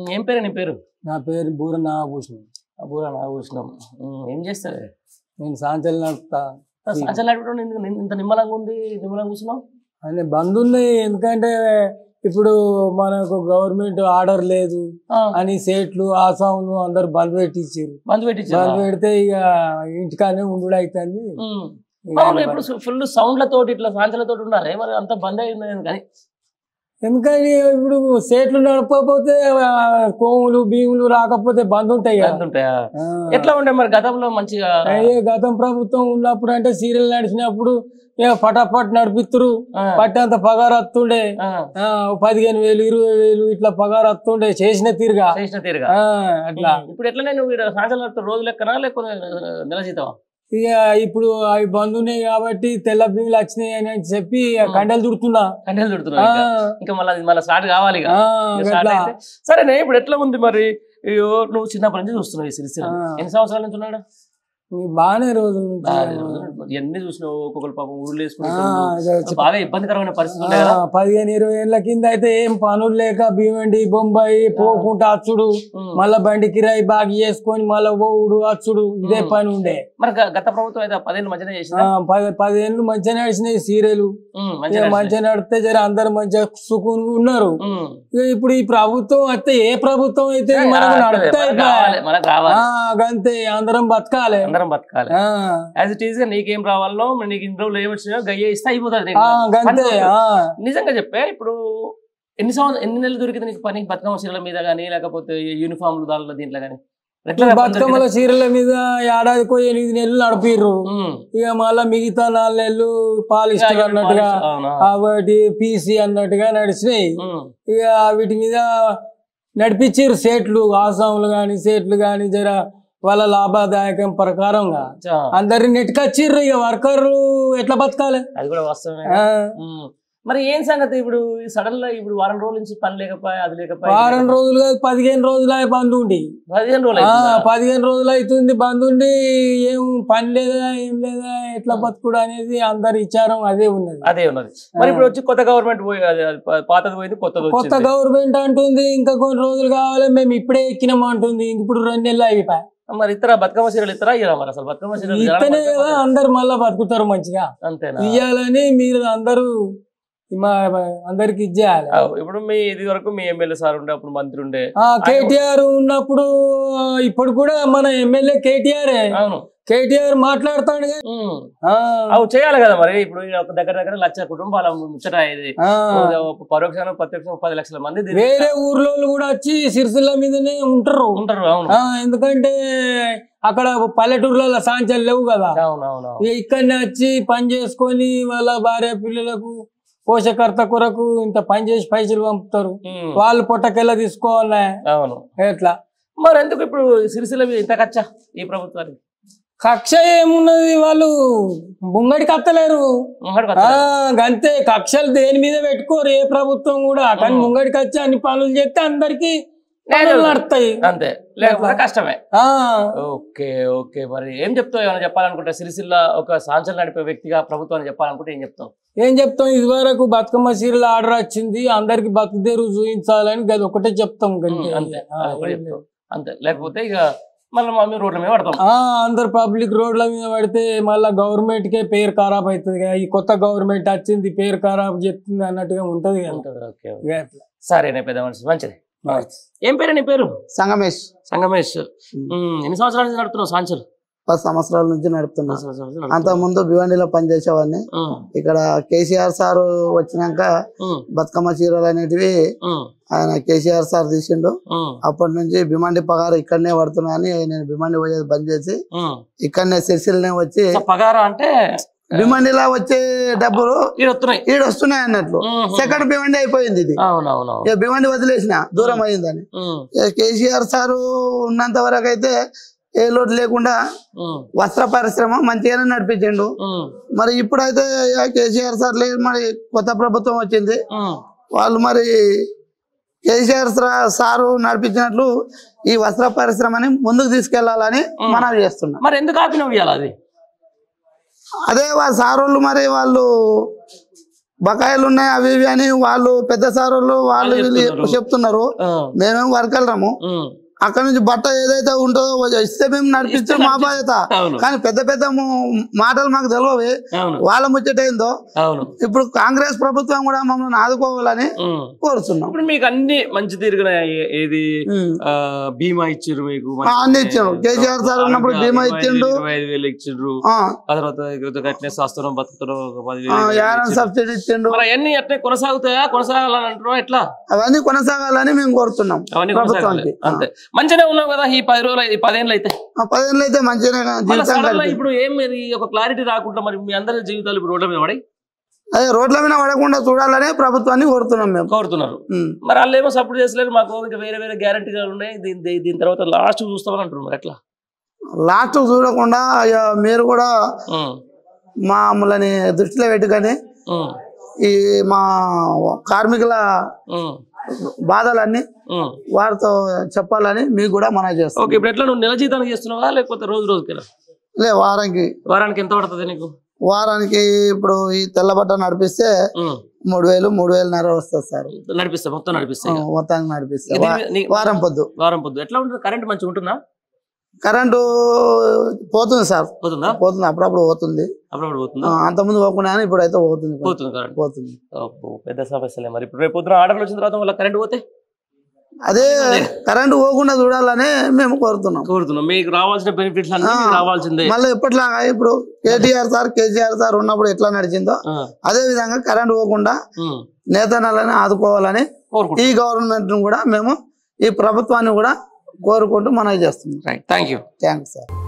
ఉమ్, ఏం పేరు నీ పేరు నా పేరు బూర నాగభూషణం అబ్బూరా నాగభూషణం ఉమ్, ఏం చేస్తావే నేను సాంచలు నడుపుతా సంచలనం నడపడం ఎందుకు ఇంత నిమ్మలంగా ఉంది నిమ్మలంగా కూర్చున్నావు అనే బంద్ ఉన్నాయి ఎందుకంటే ఇప్పుడు మనకు గవర్నమెంట్ ఆర్డర్ లేదు ఆ, అని సేట్లు ఆసాములు అందరు బంద్ పెట్టించారు బంద్ పెట్టించావా? బంద్ పెడితే ఇక ఇంటికానే ఉండు అవుతుంది ఉమ్. అవును ఇప్పుడు ఫుల్ సౌండ్లతోటి ఇట్లా సాంచలతోటి ఉండాలి మరి అంత బంద్ అయింది కానీ ఎందుకని ఇప్పుడు సేట్లు నడపకపోతే ఆ, కోములు భీములు రాకపోతే బంద్ ఉంటాయి కదా. బంద్ ఉంటాయా ఆ. ఎట్లా ఉండే మరి గతంలో మంచిగా అయ్యే గతం ప్రభుత్వం ఉన్నప్పుడు అంటే సీరియల్ నడిచినప్పుడు ఇక ఫటాఫట్ నడిపిస్తురు ఆ, పట్టంత పగారు వస్తుండే ఆ, ఆ, ఓ పదిహేను వేలు ఇరవై వేలు ఇట్లా పగారు వస్తుండే చేసిన తీరుగా చేసిన తీరుగా ఆ, అట్లా ఇప్పుడు ఎట్లా నేను వీడు సాయంత్రం నడుపుతా రోజు లెక్కనా లేకపోతే నెల జీతమా ఇక ఇప్పుడు అవి బంద్ ఉన్నాయి కాబట్టి తెల్ల బియ్యలు వచ్చినాయి అని చెప్పి ఆ కండలు చుడుతున్నా కంటెలు ఆ, చుడుతున్నా ఇంకా ఇంకా మళ్ళీ మళ్ళీ స్టార్ట్ కావాలి ఇక ఆ, ఇక స్టార్ట్ అట్లా. అయితే సరేనే ఇప్పుడు ఎట్లా ఉంది మరి అయ్యో నువ్వు చిన్నప్పటి నుంచి చూస్తున్నావు ఈ సిరిసిల్ల ఆ. ఎన్ని సంవత్సరాల నుంచి ఉన్నాడు ఈ బాగానే రోజుల నుంచి ఎన్ని చూసినావు ఒక్కొక్కరు పాపం ఊళ్ళు ఆ, వేసుకుంటారు ఇక వచ్చి- బాగా ఇబ్బందికరమైన పరిస్థితి ఆ, ఉండే కదా పదిహేను ఇరవై ఏళ్ళ కింద అయితే ఏం పనులు లేక భీమండి బొంబాయి పోకుంటా అచ్చుడు ఉమ్. మళ్ళా బండి కిరాయి బాగా చేసుకొని మళ్ళా పోవుడు అచ్చుడు ఇదే ఉమ్. పని ఉండే మరి గ- గత ప్రభుత్వం అయితే పదేళ్ళు మంచిగా ఆ, చేసిందా పది పదిహేను మంచిగా నడిచినాయి సీరియలు ఉమ్, ఇక మంచిగా మంచిగా నడితే జర అందరు మంచిగా సుకూన్ ఉన్నారు ఉమ్. ఇక ఇప్పుడు ఈ ప్రభుత్వం అయితే ఏ ప్రభుత్వం అయితే ఆ, మనకు అదే, నడితే మనకు రావాలి, మనకు రావాలి గంతే అందరం బతకాలి అందరం బతకాలి ఆ, యాజ్ ఇట్ ఈస్ గా నీకేం రావాలో మరి నీకు ఇన్ని రోజులు ఏమి వచ్చినాయో గయ్య ఇస్తే అయిపోతుంది ఆ, నీకు. గంతే పని ఆ. నిజంగా చెప్పే ఇప్పుడు ఎన్ని సంవత్సరం ఎన్ని నెలలు దొరికింది నీకు పని బతుకమ్మ చీరల మీద కానీ లేకపోతే యూనిఫామ్లు దానిలో దీంట్లో కానీ బతుకమ్మల చీరల మీద ఏడాదికో ఎనిమిది నెలలు నడిపిర్రు ఇక మళ్ళా మిగతా నాలుగు నెలలు పాలిస్టర్ అన్నట్టుగా కాబట్టి పీసీ అన్నట్టుగా నడిచినాయి ఇక వీటి మీద నడిపించారు సేట్లు ఆసాములు కానీ సేట్లు కానీ జర వాళ్ళ లాభదాయకం ప్రకారంగా అందరిని నెట్టుకొచ్చిర్రు ఇక వర్కర్లు ఎట్లా బతకాలి అది కూడా వాస్తవమే ఆ, ఉమ్. మరి ఏం సంగతి ఇప్పుడు సడన్ గా ఇప్పుడు వారం రోజుల నుంచి పని లేకపోయా అది లేకపోయా వారం రోజులు కాదు పదిహేను రోజులు అయి బంద్ ఉండి పదిహేను రోజులు ఆ, అవుతుందా? పదిహేను రోజులు అవుతుంది బంద్ ఉండి ఏం పని లేదా ఏం లేదా ఎట్లా బతుకుడు అనేది అందరి విచారం అదే ఉన్నది అదే ఉన్నది మరి ఇప్పుడు వచ్చి కొత్త గవర్నమెంట్ పోయి అది- అది పా- పాతది పోయింది కొత్తది కొత్త వచ్చింది గవర్నమెంట్ అంటుంది ఇంకా కొన్ని రోజులు కావాలి మేము ఇప్పుడే ఎక్కినాం అంటుంది ఇప్పుడు రెండు నెలలు అయిపోయాయి మరి ఇతర బతుకమ్మ చీరలు ఇతరా ఇయ్యరా మరి అసలు బతుకమ్మ చీరలు జనాలు ఇస్తేనే కదా బతుకమ్మ- అందరు మళ్ళా బతుకుతారు మంచిగా అంతేనా ఇయ్యాలని మీరు అందరూ మా అందరికి ఇచ్చేయాలి ఆ, ఇప్పుడు మీ ఇది వరకు మీ ఎమ్మెల్యే సార్ ఉండే అప్పుడు మంత్రి ఉండే ఆ కేటీఆర్ ఉన్నప్పుడు ఆ, ఇప్పుడు కూడా మన ఎమ్మెల్యే కేటీఆర్ అవును కేటీఆర్ మాట్లాడతాడు కదా. ఉమ్. ఆ, అవి చేయాలి కదా మరి ఇప్పుడు ఈయన ఒక దగ్గర దగ్గర లక్ష కుటుంబాల ముచ్చట ఇది ఆ. పరోక్షంగా ప్రత్యక్షంగా పది లక్షల మంది దీన్ని వేరే ఊర్లో కూడా వచ్చి సిరిసిల్ల మీదనే ఉంటారు ఉంటారు అవును ఆ, ఎందుకంటే అక్కడ పల్లెటూర్లలో సాంచాలు లేవు కదా అవును అవును అవును. ఇక ఇక్కడనే వచ్చి పని చేసుకొని వాళ్ళ భార్య పిల్లలకు పోషకర్త కొరకు ఇంత పని చేసి పైసలు పంపుతారు ఉమ్. వాళ్ళు పొట్టకెళ్ళ తీసుకోవాలి అవును ఎట్లా మరి ఎందుకు ఇప్పుడు సిరిసిల్ల మీద ఇంత ఖర్చా ఈ ప్రభుత్వానికి కక్ష ఏమున్నది వాళ్ళు ముంగడికి అత్తలేరు ముంగడికి ఆ, వస్తలేదు. గంతే కక్షలు దేని మీద పెట్టుకోరు ఏ ప్రభుత్వం కూడా కానీ ఉమ్. ముంగడికి వచ్చి అన్ని పనులు చేస్తే అందరికి నేను- పనులు నడతాయి అంతే లేకపోతే కష్టమే ఆ, ఓకే ఓకే మరి ఏం చెప్తావు ఏమైనా చెప్పాలనుకుంటే సిరిసిల్ల ఒక సాంచలు నడిపే వ్యక్తిగా ప్రభుత్వాన్ని చెప్పాలనుకుంటే ఏం చెప్తావు ఏం చెప్తాం ఇది వరకు బతుకమ్మ సీరియల్ ఆర్డర్ వచ్చింది అందరికి బతుకుదేరు చూపించాలని గది ఒకటే చెప్తాం గంతే ఉమ్, అంతే ఆ, అది ఒకటి ఏం చెప్తావు అంతే లేకపోతే ఇక మళ్ళీ మేము రోడ్ల మీద పడతాం ఆ, అందరు పబ్లిక్ రోడ్ల మీద పడితే మళ్ళా గవర్నమెంట్ కే పేరు ఖరాబ్ అవుతుంది కదా ఈ కొత్త గవర్నమెంట్ వచ్చింది పేరు ఖరాబ్ చెప్తుంది అన్నట్టుగా ఉంటది కదా ఉంటుంది, ఓకే ఓకే. ఇక అట్లా. సరేనే పెద్ద మనిషి మంచిది ఏం పేరు నీ పేరు సంగమేష్ సంగమేష్ ఉమ్, ఎన్ని సంవత్సరాల నుంచి నడుపుతున్నావు సాంచలు పది సంవత్సరాల నుంచి నడుపుతున్నా పది సంవత్సరాల నుంచి అంత నడుపుతున్నావు. ముందు భివండిలో పనిచేసేవాడిని ఉమ్, ఇక్కడ కేసీఆర్ సార్ వచ్చినాక ఉమ్, బతుకమ్మ చీరలు అనేటివి ఉమ్, ఆయన కేసీఆర్ సార్ తీసిండు ఉమ్, అప్పటి నుంచి భిమండి పగారు ఇక్కడనే పడుతున్నా అని నేను భిమండి పోయేది బంద్ చేసి ఉమ్. ఇక్కడనే సిరిసిల్లనే వచ్చి సో పగారా అంటే భిమండిలో వచ్చే డబ్బులు ఈడ వస్తున్నాయి ఈడ వస్తున్నాయి అన్నట్లు ఉమ్, సెకండ్ భివండి అయిపోయింది ఇది అవునవును ఇక భివండి వదిలేసిన దూరం అయిందని ఇక కేసీఆర్ సార్ ఉన్నంత వరకు అయితే ఏ లోటు లేకుండా వస్త్ర పరిశ్రమ మంచిగానే నడిపించిండు మరి ఇప్పుడైతే ఇక కేసీఆర్ సార్ లేదు మరి కొత్త ప్రభుత్వం వచ్చింది వాళ్ళు మరి కేసీఆర్ సా- సారు నడిపించినట్లు ఈ వస్త్ర పరిశ్రమని ముందుకు తీసుకెళ్లాలని మనం చేస్తున్నాం మరి ఎందుకు ఆపినవు ఇవాళ అది అదే వాళ్ళ సార్ వాళ్ళు మరి వాళ్ళు బకాయిలు ఉన్నాయి అవి ఇవి అని వాళ్ళు పెద్ద సార్ వాళ్ళు వాళ్ళు వీళ్ళు చెప్తున్నారు. చెప్తున్నారు ఆ, మేమేం వర్కలరాము ఉమ్, అక్కడ నుంచి బట్ట ఏదైతే ఉంటుందో ఇస్తే మేము నడిపించే మా బాధ్యత అవును కానీ పెద్ద పెద్ద ము- మాటలు మాకు తెలియవు అవును వాళ్ళ ముచ్చటైందో అవును ఇప్పుడు కాంగ్రెస్ ప్రభుత్వం కూడా మమ్మల్ని ఆదుకోవాలని ఉమ్. కోరుతున్నాం ఇప్పుడు మీకు అన్ని మంచి తిరిగిన ఏది ఉమ్. ఆ, బీమా ఇచ్చారు మీకు ఆ, అన్ని ఇచ్చారు. కేసీఆర్ సార్ ఉన్నప్పుడు బీమా ఇచ్చిండు. ఇరవై ఐదు వేలు ఇచ్చిండ్రు ఆ, ఆ తర్వాత ఇక కట్టిన శాస్త్రం బతుకుతున్నాం ఒక ఆ, పదివేలు యానం ఇచ్చిండ్రు. సబ్సిడీ ఇచ్చిండు మరి అవన్నీ అట్లే కొనసాగుతాయా కొనసాగాలని అంటున్నావు ఎట్లా అవన్నీ కొనసాగాలని మేము కోరుతున్నాం అవన్నీ కొనసాగాలి ప్రభుత్వానికి అంతే మంచిగానే ఉన్నావు కదా ఈ పది రోజులు ఈ పదేళ్ళు అయితే ఆ, పదేళ్ళు అయితే మంచిగానే మళ్ళీ జీవితం సడన్ గా గడిపి ఇప్పుడు ఏం మరి ఒక క్లారిటీ రాకుండా మరి మీ అందరి జీవితాలు ఇప్పుడు రోడ్ల మీద పడి అదే రోడ్ల మీద పడకుండా చూడాలని ప్రభుత్వాన్ని కోరుతున్నాం మేము కోరుతున్నారు ఉమ్. మరి వాళ్ళు ఏమో సపోర్ట్ చేసలేరు మాకు ఇంకా వేరే వేరే గ్యారంటీలు ఉన్నాయి దీని దీని- దీని తర్వాత లాస్ట్ చూస్తామని అంటున్నారు మరి ఎట్లా లాస్ట్ చూడకుండా అయ్యా మీరు కూడా ఉమ్, మమ్మల్ని దృష్టిలో పెట్టుకొని ఉమ్, ఈ మా కార్మికుల ఉమ్, బాధలన్నీ ఉమ్. వారితో చెప్పాలని మీకు కూడా మనం చేస్తాం ఓకే ఇప్పుడు ఎట్లా నువ్వు నెల జీతానికి చేస్తున్నావా లేకపోతే రోజు రోజుకి లే వారానికి వారానికి ఎంత పడుతుంది నీకు వారానికి ఇప్పుడు ఈ తెల్లబట్ట నడిపిస్తే ఉమ్, మూడు వేలు మూడు వేలున్నర వస్తుంది సార్ నడిపిస్తా మొత్తం నడిపిస్తా ఆ, ఇక. మొత్తానికి నడిపిస్తే ఇది వా- నీ- వారం పొద్దు వారం పొద్దు ఎట్లా ఉంటుంది కరెంట్ మంచిగా ఉంటుందా కరెంటు పోతుంది సార్ పోతుందా పోతుంది అప్పుడప్పుడు పోతుంది అప్పుడప్పుడు ఆ, పోతుందా అంతకుముందు పోకుండా కానీ ఇప్పుడు అయితే పోతుంది పోతుంది కరెంట్ పోతుంది అబ్బో, పెద్ద సమస్యలే మరి ఇప్పుడు రేపు పొద్దున ఆర్డర్లు వచ్చిన తర్వాత మళ్ళీ కరెంట్ పోతే అదే కరెంటు పోకుండా చూడాలని మేము కోరుతున్నాం కోరుతున్నాం మీకు రావాల్సిన బెనిఫిట్స్ అన్ని మీకు రావాల్సిందే మళ్ళీ ఎప్పటిలాగా ఇప్పుడు కేటీఆర్ సార్ కేసీఆర్ సార్ ఉన్నప్పుడు ఎట్లా నడిచిందో ఆ, అదే విధంగా కరెంటు పోకుండా ఉమ్, నేతనాలని ఆదుకోవాలని కోరుకుంటున్నాం ఈ గవర్నమెంట్ కూడా మేము ఈ ప్రభుత్వాన్ని కూడా కోరుకుంటూ మనం చేస్తున్నాం right thank you thanks sir